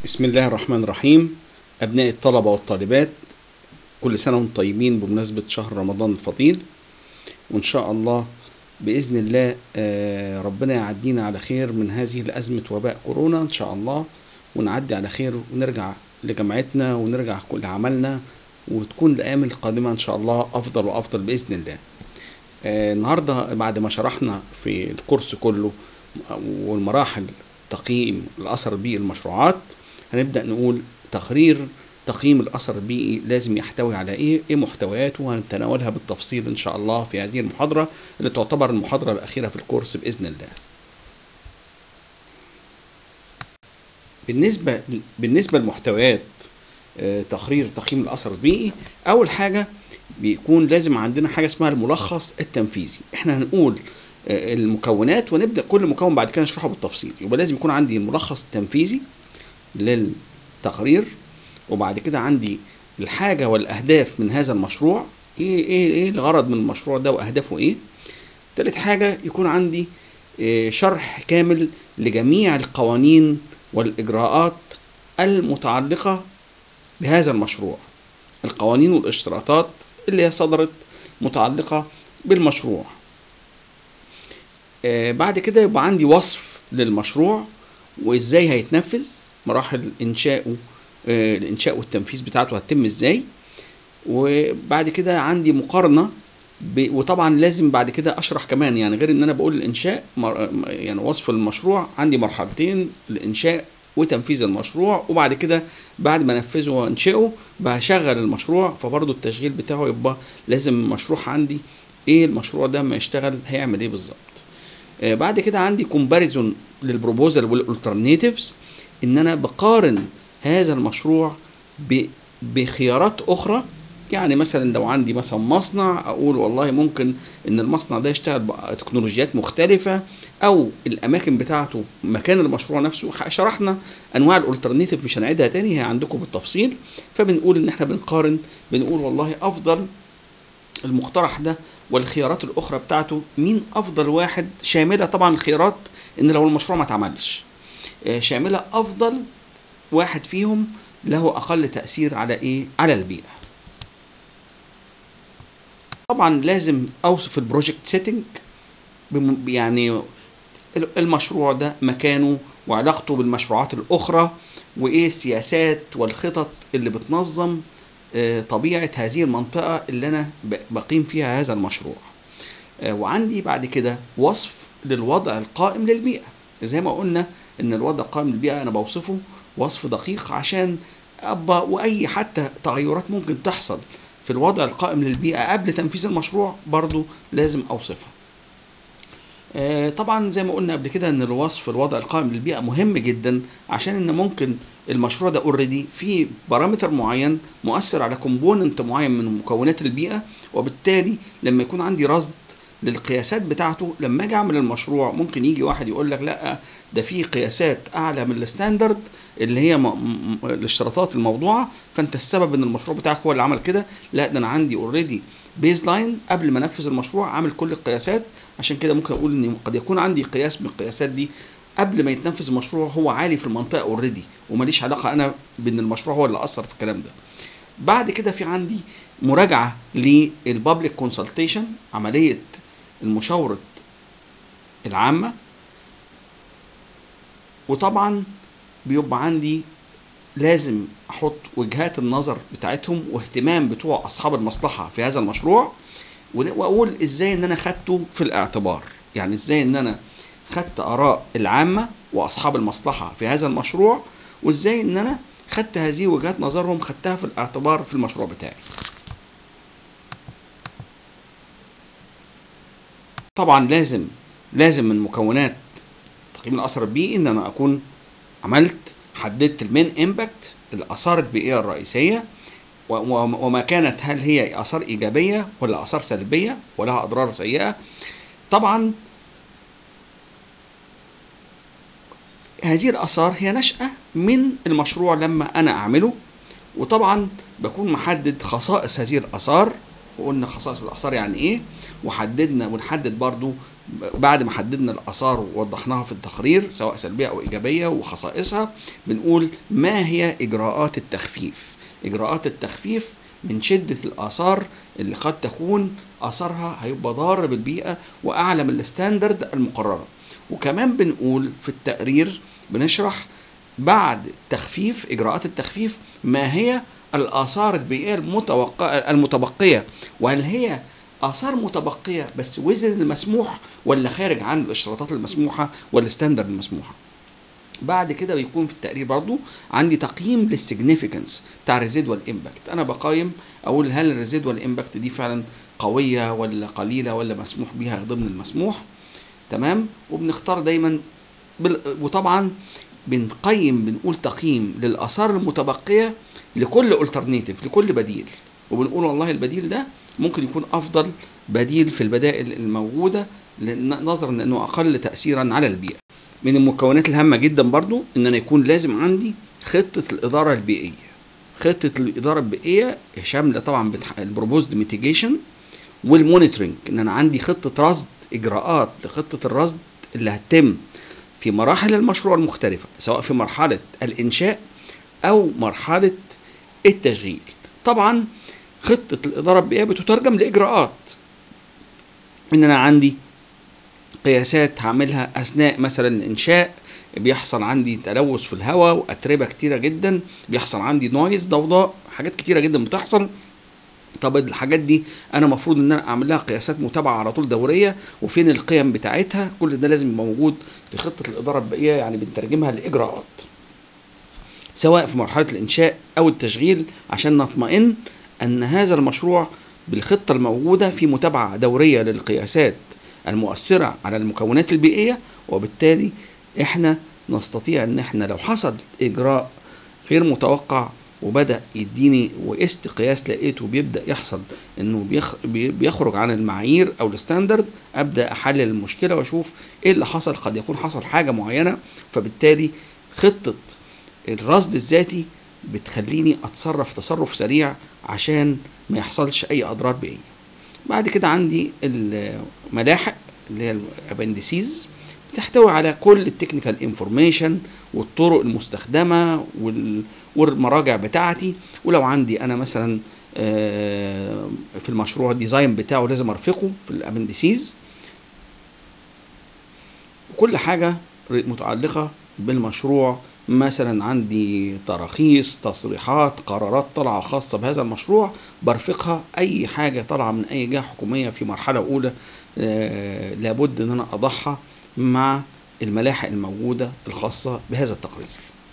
بسم الله الرحمن الرحيم أبناء الطلبة والطالبات كل سنة وانتم طيبين بمناسبة شهر رمضان الفضيل وإن شاء الله بإذن الله آه، ربنا يعدينا على خير من هذه الأزمة وباء كورونا إن شاء الله ونعدي على خير ونرجع لجامعتنا ونرجع كل عملنا وتكون الأيام القادمة إن شاء الله أفضل وأفضل بإذن الله آه، النهاردة بعد ما شرحنا في الكورس كله والمراحل تقييم الأثر البيئي للمشروعات هنبدأ نقول تقرير تقييم الأثر البيئي لازم يحتوي على إيه؟ إيه محتوياته وهنتناولها بالتفصيل إن شاء الله في هذه المحاضرة اللي تعتبر المحاضرة الأخيرة في الكورس بإذن الله. بالنسبة بالنسبة لمحتويات آه، تقرير تقييم الأثر البيئي أول حاجة بيكون لازم عندنا حاجة اسمها الملخص التنفيذي احنا هنقول آه، المكونات ونبدأ كل مكون بعد كده نشرحه بالتفصيل يبقى لازم يكون عندي الملخص التنفيذي للتقرير وبعد كده عندي الحاجة والأهداف من هذا المشروع إيه إيه إيه الغرض من المشروع ده وأهدافه إيه تالت حاجة يكون عندي آه، شرح كامل لجميع القوانين والإجراءات المتعلقة بهذا المشروع القوانين والاشتراطات اللي هي صدرت متعلقة بالمشروع آه، بعد كده يبقى عندي وصف للمشروع وازاي هيتنفذ مراحل انشائه آه، الانشاء والتنفيذ بتاعته هتتم ازاي وبعد كده عندي مقارنه ب... وطبعا لازم بعد كده اشرح كمان يعني غير ان انا بقول الانشاء مر... يعني وصف المشروع عندي مرحلتين الانشاء وتنفيذ المشروع وبعد كده بعد ما انفذه وانشئه بشغل المشروع فبرضه التشغيل بتاعه يبقى لازم المشروع عندي ايه المشروع ده ما يشتغل هيعمل ايه بالظبط آه، بعد كده عندي كومباريزون للبروبوزال والالترناتيفز ان انا بقارن هذا المشروع ب- بخيارات اخرى يعني مثلا لو عندي مثلا مصنع اقول والله ممكن ان المصنع ده يشتغل بتكنولوجيات مختلفه او الاماكن بتاعته مكان المشروع نفسه ح- شرحنا انواع الالترناتيف مش هنعيدها تاني هي عندكم بالتفصيل فبنقول ان احنا بنقارن بنقول والله افضل المقترح ده والخيارات الاخرى بتاعته مين افضل واحد شامله طبعا الخيارات ان لو المشروع ما اتعملش آه، شامله افضل واحد فيهم له اقل تاثير على ايه على البيئه طبعا لازم اوصف البروجكت سيتنج يعني المشروع ده مكانه وعلاقته بالمشروعات الاخرى وايه السياسات والخطط اللي بتنظم آه، طبيعه هذه المنطقه اللي انا ب- بقيم فيها هذا المشروع آه، وعندي بعد كده وصف للوضع القائم للبيئة زي ما قلنا ان الوضع القائم للبيئة انا بوصفه وصف دقيق عشان ابقى واي حتى تغيرات ممكن تحصل في الوضع القائم للبيئة قبل تنفيذ المشروع برضو لازم اوصفها آه، طبعا زي ما قلنا قبل كده ان الوصف الوضع القائم للبيئة مهم جدا عشان ان ممكن المشروع ده اوريدي في بارامتر معين مؤثر على كومبوننت معين من مكونات البيئة وبالتالي لما يكون عندي رصد للقياسات بتاعته لما اجي اعمل المشروع ممكن يجي واحد يقول لك لا ده في قياسات اعلى من الستاندرد اللي هي م- م- الاشتراطات الموضوعه فانت السبب ان المشروع بتاعك هو اللي عمل كده لا ده انا عندي اوريدي بيز لاين قبل ما انفذ المشروع عامل كل القياسات عشان كده ممكن اقول ان قد يكون عندي قياس من القياسات دي قبل ما يتنفذ المشروع هو عالي في المنطقه اوريدي وماليش علاقه انا بان المشروع هو اللي اثر في الكلام ده بعد كده في عندي مراجعه للبابليك كونسلتيشن عمليه المشاورة العامة وطبعا بيبقى عندي لازم احط وجهات النظر بتاعتهم واهتمام بتوع اصحاب المصلحة في هذا المشروع ون- واقول ازاي ان انا خدته في الاعتبار يعني ازاي ان انا خدت اراء العامة واصحاب المصلحة في هذا المشروع وازاي ان انا خدت هذه وجهات نظرهم خدتها في الاعتبار في المشروع بتاعي طبعا لازم لازم من مكونات تقييم الاثر البيئي ان انا اكون عملت حددت المين امباكت الاثار البيئيه الرئيسيه و- و- وما كانت هل هي اثار ايجابيه ولا اثار سلبيه ولها اضرار سيئه طبعا هذه الاثار هي نشاه من المشروع لما انا اعمله وطبعا بكون محدد خصائص هذه الاثار وقلنا خصائص الاثار يعني ايه وحددنا ونحدد برضو بعد ما حددنا الاثار ووضحناها في التقرير سواء سلبيه او ايجابيه وخصائصها بنقول ما هي اجراءات التخفيف اجراءات التخفيف من شده الاثار اللي قد تكون اثرها هيبقى ضار بالبيئه واعلى من الستاندرد المقرره وكمان بنقول في التقرير بنشرح بعد تخفيف اجراءات التخفيف ما هي الاثار البيئيه المتوقع المتبقيه وهل هي اثار متبقيه بس وزن المسموح ولا خارج عن الاشتراطات المسموحه والستاندرد المسموحه بعد كده بيكون في التقرير برضو عندي تقييم للسيجنيفيكانس بتاع الريزيدوال امباكت انا بقيم اقول هل الريزيدوال امباكت دي فعلا قويه ولا قليله ولا مسموح بيها ضمن المسموح تمام وبنختار دايما بال... وطبعا بنقيم بنقول تقييم للاثار المتبقيه لكل الترنيتيف لكل بديل وبنقول والله البديل ده ممكن يكون افضل بديل في البدائل الموجوده نظرا لانه اقل تاثيرا على البيئه من المكونات الهامه جدا برضو ان انا يكون لازم عندي خطه الاداره البيئيه خطه الاداره البيئيه شامله طبعا البروبوزد ميتيجيشن والمونيتورنج ان انا عندي خطه رصد اجراءات لخطه الرصد اللي هتتم في مراحل المشروع المختلفه سواء في مرحله الانشاء او مرحله التشغيل طبعا خطه الاداره البيئيه بتترجم لاجراءات ان انا عندي قياسات هعملها اثناء مثلا الانشاء بيحصل عندي تلوث في الهواء واتربه كتيره جدا بيحصل عندي نويز ضوضاء حاجات كتيره جدا بتحصل طب الحاجات دي انا المفروض ان انا اعمل لها قياسات متابعه على طول دوريه وفين القيم بتاعتها كل ده لازم يبقى موجود في خطه الاداره البيئيه يعني بنترجمها لاجراءات سواء في مرحله الانشاء او التشغيل عشان نطمئن ان هذا المشروع بالخطه الموجوده في متابعه دوريه للقياسات المؤثره على المكونات البيئيه وبالتالي احنا نستطيع ان احنا لو حصل اجراء غير متوقع وبدا يديني وقست قياس لقيته بيبدا يحصل انه بيخ بيخرج عن المعايير او الستاندرد ابدا احلل المشكله واشوف ايه اللي حصل قد يكون حصل حاجه معينه فبالتالي خطه الرصد الذاتي بتخليني اتصرف تصرف سريع عشان ما يحصلش اي اضرار بيئيه بعد كده عندي الملاحق اللي هي الابندسيز بتحتوي على كل التكنيكال انفورميشن والطرق المستخدمه والمراجع بتاعتي ولو عندي انا مثلا في المشروع الديزاين بتاعه لازم ارفقه في الابندسيز كل حاجه متعلقه بالمشروع مثلا عندي تراخيص تصريحات قرارات طالعه خاصه بهذا المشروع برفقها اي حاجه طالعه من اي جهه حكوميه في مرحله اولى آه لابد ان انا اضعها مع الملاحق الموجوده الخاصه بهذا التقرير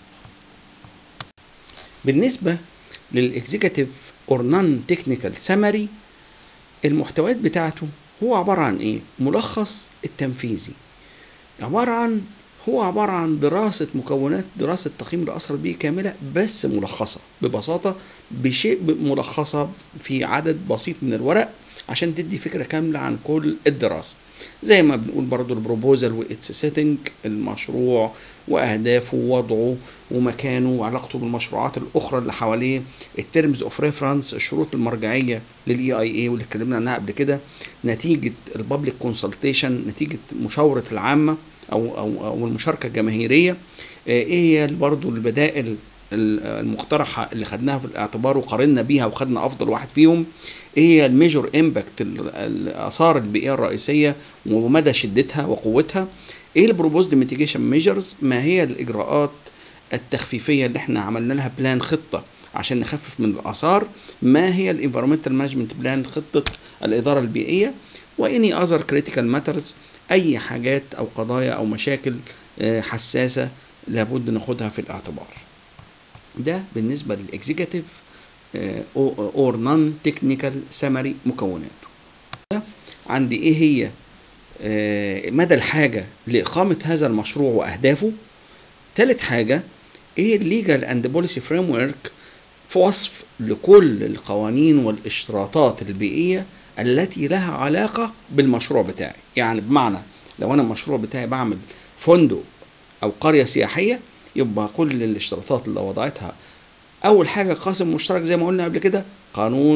بالنسبه للاكزيكتيف اور نون تكنيكال سمري المحتويات بتاعته هو عباره عن ايه ملخص التنفيذي عباره عن هو عبارة عن دراسة مكونات دراسة تقييم الأثر البيئي كاملة بس ملخصة ببساطة بشيء ملخصة في عدد بسيط من الورق عشان تدي فكرة كاملة عن كل الدراسة زي ما بنقول برضو البروبوزال وإتس سيتنج المشروع وأهدافه ووضعه ومكانه وعلاقته بالمشروعات الأخرى اللي حواليه الترمز اوف ريفرنس الشروط المرجعية للإي اي اي واللي اتكلمنا عنها قبل كده نتيجة البابليك كونسلتيشن نتيجة مشاورة العامة او او او المشاركه الجماهيريه ايه هي برضه البدائل المقترحه اللي خدناها في الاعتبار وقارنا بيها وخدنا افضل واحد فيهم ايه هي الميجور امباكت الاثار البيئيه الرئيسيه ومدى شدتها وقوتها ايه البروبوزد ميتيجيشن ميجرز ما هي الاجراءات التخفيفيه اللي احنا عملنا لها بلان خطه عشان نخفف من الاثار ما هي الانفيرمنتال مانجمنت بلان خطه الاداره البيئيه واني اذر كريتيكال ماترز اي حاجات او قضايا او مشاكل حساسه لابد ناخدها في الاعتبار ده بالنسبه للاكزيكتيف اور نون تكنيكال سمري مكوناته عندي ايه هي مدى الحاجه لاقامه هذا المشروع واهدافه ثالث حاجه ايه الليجال اند بوليسي فريم ورك في وصف لكل القوانين والاشتراطات البيئيه التي لها علاقة بالمشروع بتاعي يعني بمعنى لو أنا المشروع بتاعي بعمل فندق أو قرية سياحية يبقى كل الاشتراطات اللي وضعتها أول حاجة قاسم مشترك زي ما قلنا قبل كده قانون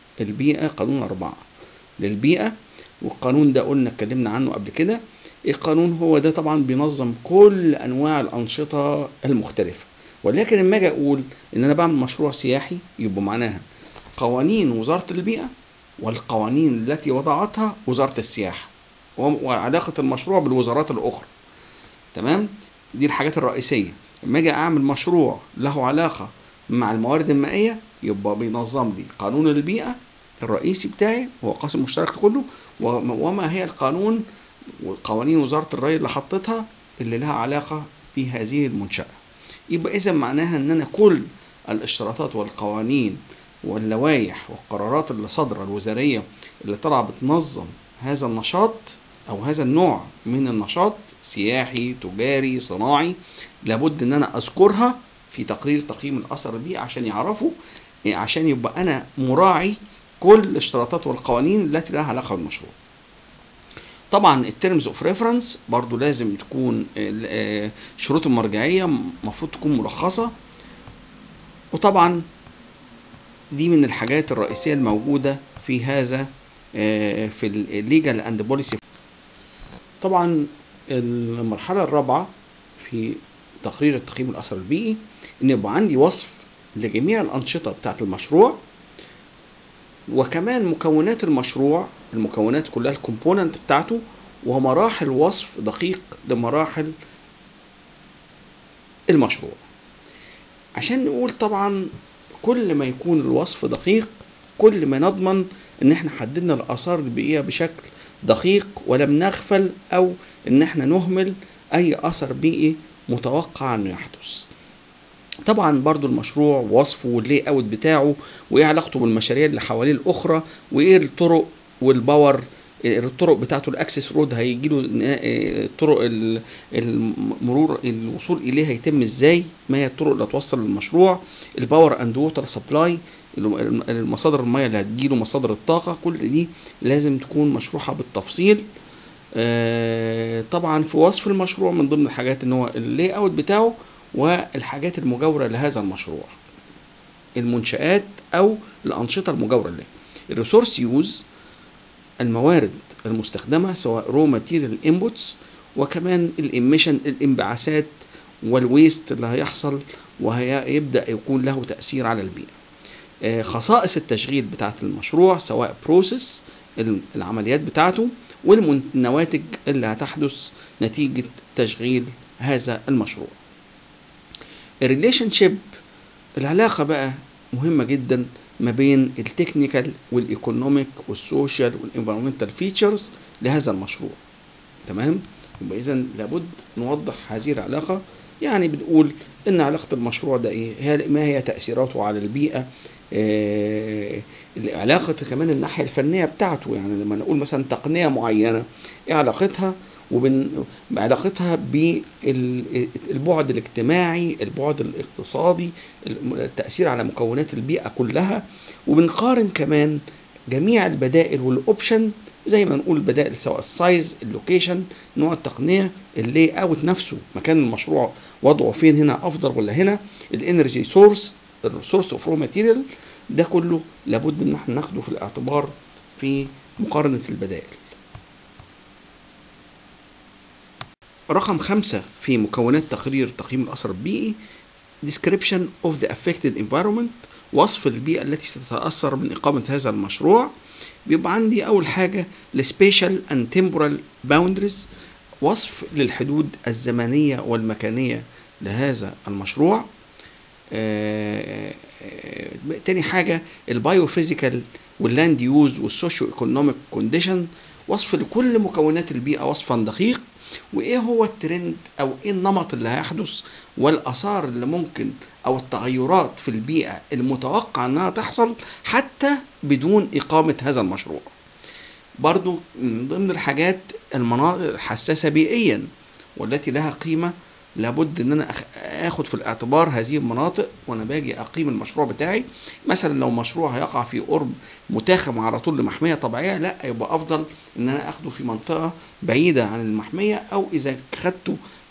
البيئة قانون أربعة للبيئة والقانون ده قلنا اتكلمنا عنه قبل كده القانون هو ده طبعا بينظم كل أنواع الأنشطة المختلفة ولكن لما أجي أقول إن أنا بعمل مشروع سياحي يبقى معناها قوانين وزارة البيئة والقوانين التي وضعتها وزارة السياحة وعلاقة المشروع بالوزارات الأخرى تمام دي الحاجات الرئيسية لما أجي أعمل مشروع له علاقة مع الموارد المائية يبقى بينظم لي قانون البيئة الرئيسي بتاعي هو قاسم مشترك كله وما هي القانون وقوانين وزارة الري اللي حطتها اللي لها علاقة في هذه المنشأة يبقى إذا معناها إن أنا كل الاشتراطات والقوانين واللوائح والقرارات اللي صادرة الوزارية اللي طالعة بتنظم هذا النشاط أو هذا النوع من النشاط سياحي تجاري صناعي لابد إن أنا أذكرها في تقرير تقييم الأثر البيئي عشان يعرفوا عشان يبقى أنا مراعي كل الاشتراطات والقوانين التي لها علاقة بالمشروع طبعا الترمز اوف ريفرنس برضو لازم تكون شروط المرجعية المفروض تكون ملخصة وطبعا دي من الحاجات الرئيسية الموجودة في هذا في الليجال اند بوليسي طبعا المرحلة الرابعة في تقرير التقييم الأثر البيئي إن يبقى عندي وصف لجميع الأنشطة بتاعة المشروع وكمان مكونات المشروع المكونات كلها الكومبوننت بتاعته ومراحل وصف دقيق لمراحل المشروع عشان نقول طبعا كل ما يكون الوصف دقيق كل ما نضمن ان احنا حددنا الاثار البيئيه بشكل دقيق ولم نغفل او ان احنا نهمل اي اثر بيئي متوقع انه يحدث طبعا برضو المشروع وصفه واللي اوت بتاعه وايه علاقته بالمشاريع اللي حواليه الاخرى وايه الطرق والباور الطرق بتاعته الاكسس رود هيجي له طرق المرور الوصول اليه هيتم ازاي ما هي الطرق اللي هتوصل للمشروع الباور اند ووتر سبلاي المصادر الميه اللي هتجيله مصادر الطاقه كل دي لازم تكون مشروحه بالتفصيل طبعا في وصف المشروع من ضمن الحاجات ان هو اللي اوت بتاعه والحاجات المجاوره لهذا المشروع المنشآت او الانشطه المجاوره له الريسورس يوز الموارد المستخدمة سواء رو ماتيريال انبوتس وكمان الاميشن الانبعاثات والويست اللي هيحصل وهيبدأ يكون له تأثير على البيئة خصائص التشغيل بتاعة المشروع سواء بروسيس العمليات بتاعته والنواتج اللي هتحدث نتيجة تشغيل هذا المشروع الريليشن شيب العلاقة بقى مهمة جدا ما بين التكنيكال والايكونوميك والسوشيال والانفيرمنتال فيتشرز لهذا المشروع تمام يبقى اذا لابد نوضح هذه العلاقه يعني بنقول ان علاقه المشروع ده ايه هي ما هي تاثيراته على البيئه آه علاقه كمان الناحيه الفنيه بتاعته يعني لما نقول مثلا تقنيه معينه ايه علاقتها وبين علاقتها بالبعد الاجتماعي البعد الاقتصادي التأثير على مكونات البيئة كلها وبنقارن كمان جميع البدائل والاوبشن زي ما نقول البدائل سواء السايز اللوكيشن نوع التقنيه اللي اوت نفسه مكان المشروع وضعه فين هنا افضل ولا هنا الانرجي سورس السورس اوف رو ماتيريال ده كله لابد ان احنا ناخده في الاعتبار في مقارنه البدائل رقم خمسة في مكونات تقرير تقييم الأثر البيئي description of the affected environment وصف البيئة التي ستتأثر من إقامة هذا المشروع بيبقى عندي أول حاجة السبيشال and temporal boundaries وصف للحدود الزمنية والمكانية لهذا المشروع آه آه تاني حاجة البايوفيزيكال واللاند يوز والسوشيو ايكونوميك كونديشن وصف لكل مكونات البيئة وصفا دقيق وايه هو الترند او ايه النمط اللي هيحدث والاثار اللي ممكن او التغيرات في البيئه المتوقع انها تحصل حتى بدون اقامه هذا المشروع برضو من ضمن الحاجات المناطق الحساسه بيئيا والتي لها قيمه لابد ان انا اخد في الاعتبار هذه المناطق وانا باجي اقيم المشروع بتاعي مثلا لو مشروع هيقع في قرب متاخم على طول لمحميه طبيعيه لا يبقى افضل ان انا اخده في منطقه بعيده عن المحميه او اذا خدته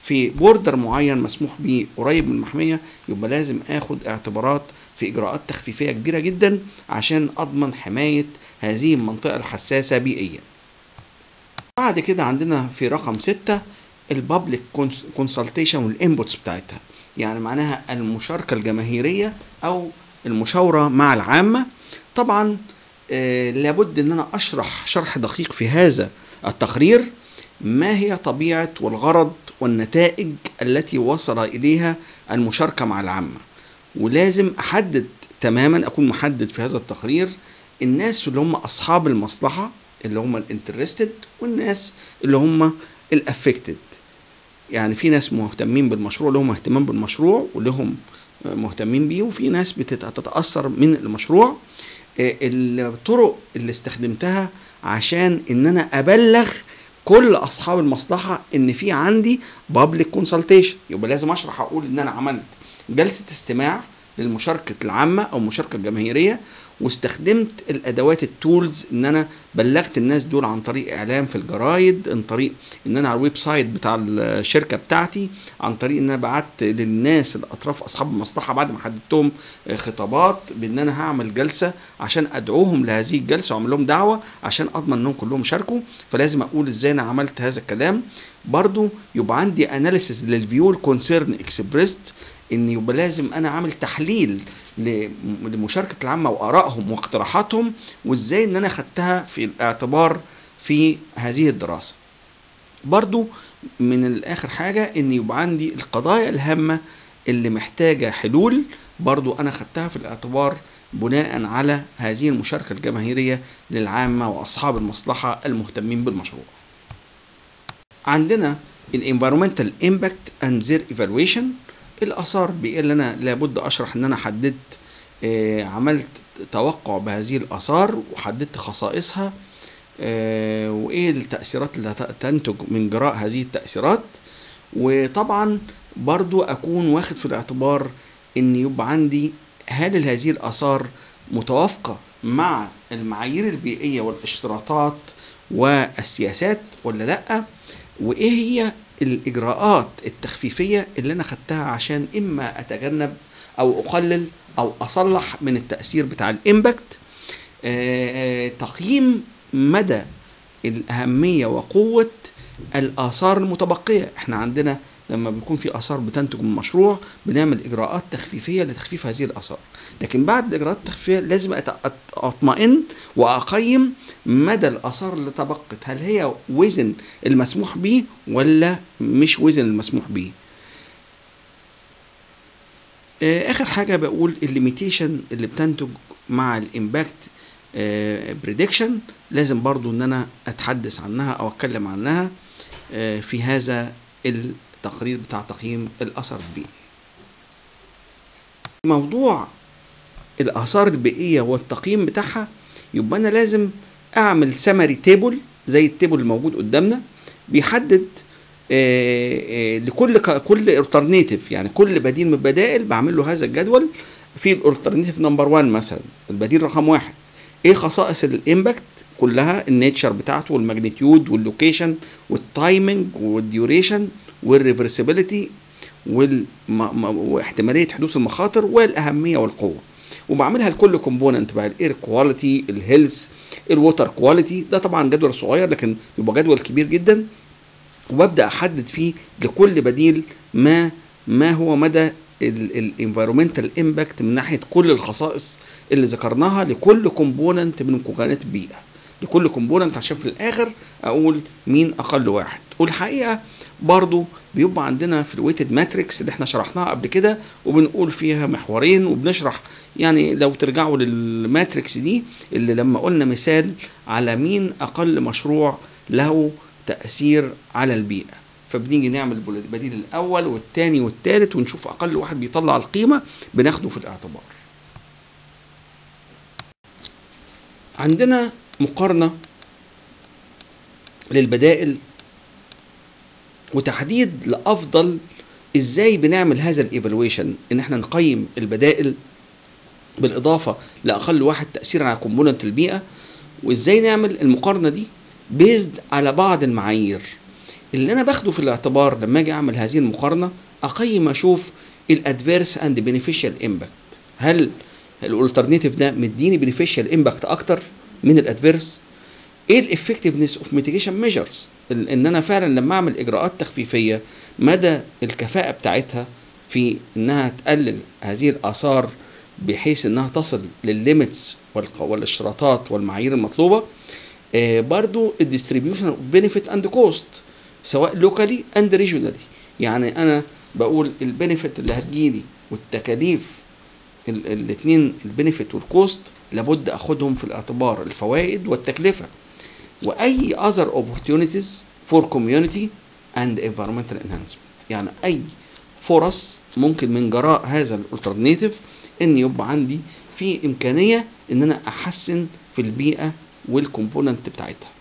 في بوردر معين مسموح بيه قريب من المحميه يبقى لازم اخد اعتبارات في اجراءات تخفيفيه كبيره جدا عشان اضمن حمايه هذه المنطقه الحساسه بيئيا بعد كده عندنا في رقم ستة البابليك كونسلتيشن والانبوتس بتاعتها يعني معناها المشاركة الجماهيرية أو المشاورة مع العامة طبعا آه لابد أن أنا أشرح شرح دقيق في هذا التقرير ما هي طبيعة والغرض والنتائج التي وصل إليها المشاركة مع العامة ولازم أحدد تماما أكون محدد في هذا التقرير الناس اللي هم أصحاب المصلحة اللي هم الانترستد والناس اللي هم الافكتد يعني في ناس مهتمين بالمشروع لهم اهتمام بالمشروع ولهم مهتمين بيه وفي ناس بتتاثر من المشروع الطرق اللي استخدمتها عشان ان انا ابلغ كل اصحاب المصلحه ان في عندي بابليك كونسلتيشن يبقى لازم اشرح اقول ان انا عملت جلسه استماع للمشاركه العامه او المشاركه الجماهيريه واستخدمت الادوات التولز ان انا بلغت الناس دول عن طريق اعلام في الجرايد عن طريق ان انا على الويب سايت بتاع الشركه بتاعتي عن طريق ان انا بعت للناس الاطراف اصحاب المصلحه بعد ما حددتهم خطابات بان انا هعمل جلسه عشان ادعوهم لهذه الجلسه واعمل لهم دعوه عشان اضمن انهم كلهم شاركوا فلازم اقول ازاي انا عملت هذا الكلام برضو يبقى عندي اناليسيس للفيو الكونسيرن اكسبريست ان يبقى لازم انا عامل تحليل لمشاركة العامة وآرائهم واقتراحاتهم وإزاي إن أنا خدتها في الاعتبار في هذه الدراسة برضو من الآخر حاجة إن يبقى عندي القضايا الهامة اللي محتاجة حلول برضو أنا خدتها في الاعتبار بناء على هذه المشاركة الجماهيرية للعامة وأصحاب المصلحة المهتمين بالمشروع عندنا الانفيرومنتال امباكت اند زير ايفالويشن الاثار البيئيه اللي انا لابد اشرح ان انا حددت آه عملت توقع بهذه الاثار وحددت خصائصها آه وايه التاثيرات اللي تنتج من جراء هذه التاثيرات وطبعا برضو اكون واخد في الاعتبار ان يبقى عندي هل هذه الاثار متوافقه مع المعايير البيئيه والاشتراطات والسياسات ولا لا وايه هي الاجراءات التخفيفيه اللي انا خدتها عشان اما اتجنب او اقلل او اصلح من التاثير بتاع الامباكت تقييم مدى الاهميه وقوه الاثار المتبقيه احنا عندنا لما بيكون في اثار بتنتج من المشروع بنعمل اجراءات تخفيفيه لتخفيف هذه الاثار لكن بعد الاجراءات التخفيفيه لازم اطمئن واقيم مدى الاثار اللي تبقت هل هي وزن المسموح به ولا مش وزن المسموح به اخر حاجه بقول الليميتيشن اللي بتنتج مع الامباكت بريدكشن لازم برضو ان انا اتحدث عنها او اتكلم عنها في هذا التقرير بتاع تقييم الاثر البيئي موضوع الاثار البيئيه والتقييم بتاعها يبقى انا لازم اعمل سمري تيبل زي التيبل الموجود قدامنا بيحدد آآ آآ لكل كل الترنيتيف يعني كل بديل من البدائل بعمل له هذا الجدول في الالترنيتيف نمبر 1 مثلا البديل رقم واحد ايه خصائص الامباكت كلها النيتشر بتاعته والماجنتيود واللوكيشن والتايمنج والديوريشن والريفرسيبيليتي واحتماليه حدوث المخاطر والاهميه والقوه وبعملها لكل كومبوننت بقى الاير كواليتي الهيلث الووتر كواليتي ده طبعا جدول صغير لكن يبقى جدول كبير جدا وببدا احدد فيه لكل بديل ما ما هو مدى الانفيرومنتال امباكت من ناحيه كل الخصائص اللي ذكرناها لكل كومبوننت من كومبوننت البيئه لكل كومبوننت عشان في الاخر اقول مين اقل واحد والحقيقه برضو بيبقى عندنا في الويتد ماتريكس اللي احنا شرحناها قبل كده وبنقول فيها محورين وبنشرح يعني لو ترجعوا للماتريكس دي اللي لما قلنا مثال على مين اقل مشروع له تاثير على البيئه فبنيجي نعمل البديل الاول والثاني والثالث ونشوف اقل واحد بيطلع القيمه بناخده في الاعتبار عندنا مقارنه للبدائل وتحديد لافضل ازاي بنعمل هذا الايفالويشن ان احنا نقيم البدائل بالاضافه لاقل واحد تاثير على كومبوننت البيئه وازاي نعمل المقارنه دي بيزد على بعض المعايير اللي انا باخده في الاعتبار لما اجي اعمل هذه المقارنه اقيم اشوف الادفيرس اند بينيفيشال امباكت هل الالترناتيف ده مديني بينيفيشال امباكت اكتر من الادفيرس ايه الافكتفنس اوف ميتيجيشن ميجرز ان انا فعلا لما اعمل اجراءات تخفيفيه مدى الكفاءه بتاعتها في انها تقلل هذه الاثار بحيث انها تصل للليميتس والاشتراطات والمعايير المطلوبه آه برضو الديستريبيوشن اوف بنفيت اند كوست سواء لوكالي اند ريجونالي يعني انا بقول البنفيت اللي هتجيلي والتكاليف الاثنين البنفيت والكوست لابد اخدهم في الاعتبار الفوائد والتكلفه واي other opportunities for community and environmental enhancement يعني اي فرص ممكن من جراء هذا الالترناتيف ان يبقى عندي في امكانيه ان انا احسن في البيئه والكومبوننت بتاعتها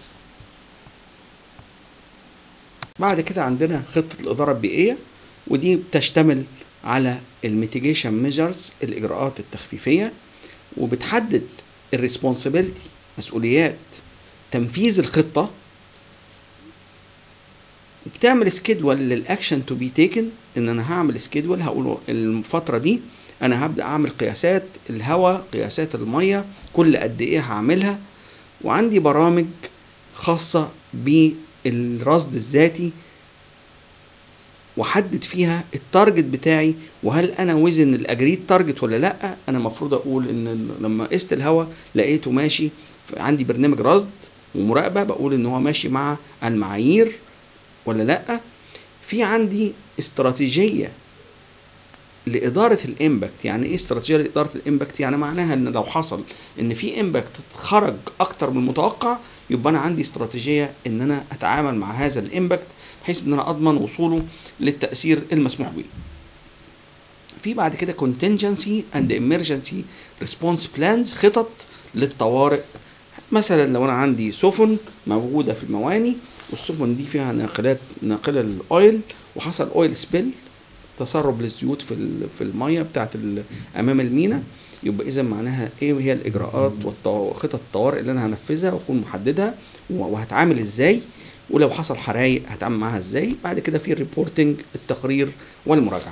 بعد كده عندنا خطه الاداره البيئيه ودي بتشتمل على الميتيجيشن ميجرز الاجراءات التخفيفيه وبتحدد الريسبونسبيلتي مسؤوليات تنفيذ الخطه بتعمل سكيدول للاكشن تو بي تيكن ان انا هعمل سكيدول هقول الفتره دي انا هبدا اعمل قياسات الهواء قياسات الميه كل قد ايه هعملها وعندي برامج خاصه بالرصد الذاتي واحدد فيها التارجت بتاعي وهل انا وزن الاجريد تارجت ولا لا انا المفروض اقول ان لما قست الهواء لقيته ماشي عندي برنامج رصد ومراقبه بقول ان هو ماشي مع المعايير ولا لا في عندي استراتيجيه لاداره الامباكت يعني ايه استراتيجيه لاداره الامباكت يعني معناها ان لو حصل ان في امباكت خرج اكتر من المتوقع يبقى انا عندي استراتيجيه ان انا اتعامل مع هذا الامباكت بحيث ان انا اضمن وصوله للتاثير المسموح به في بعد كده contingency and emergency response plans خطط للطوارئ مثلا لو انا عندي سفن موجوده في المواني والسفن دي فيها ناقلات ناقله للاويل وحصل اويل سبيل تسرب للزيوت في في الميه بتاعت امام المينا يبقى اذا معناها ايه هي الاجراءات وخطط الطوارئ اللي انا هنفذها واكون محددها وهتعامل ازاي ولو حصل حرايق هتعامل معاها ازاي بعد كده في الريبورتنج التقرير والمراجعه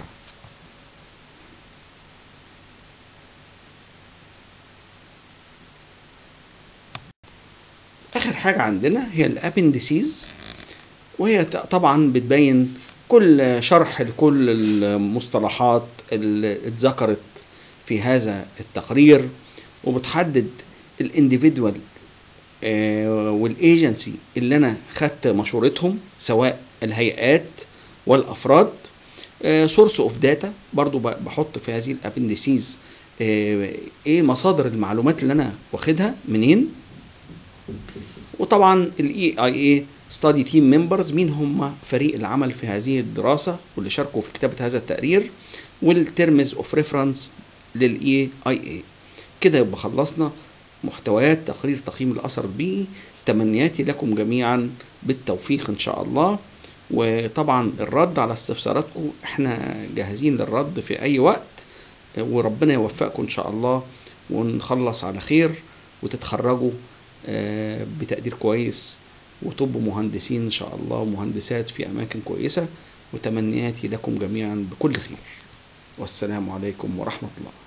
اخر حاجه عندنا هي الابندسيز وهي طبعا بتبين كل شرح لكل المصطلحات اللي اتذكرت في هذا التقرير وبتحدد الانديفيدوال والايجنسي اللي انا خدت مشورتهم سواء الهيئات والافراد سورس اوف داتا برضو بحط في هذه الابندسيز ايه مصادر المعلومات اللي انا واخدها منين وطبعا الاي اي اي ستادي تيم ممبرز مين هم فريق العمل في هذه الدراسه واللي شاركوا في كتابه هذا التقرير والترمز اوف ريفرنس للاي اي اي كده يبقى خلصنا محتويات تقرير تقييم الاثر البيئي تمنياتي لكم جميعا بالتوفيق ان شاء الله وطبعا الرد على استفساراتكم احنا جاهزين للرد في اي وقت وربنا يوفقكم ان شاء الله ونخلص على خير وتتخرجوا بتقدير كويس وتبقوا مهندسين ان شاء الله ومهندسات في اماكن كويسه وتمنياتي لكم جميعا بكل خير والسلام عليكم ورحمه الله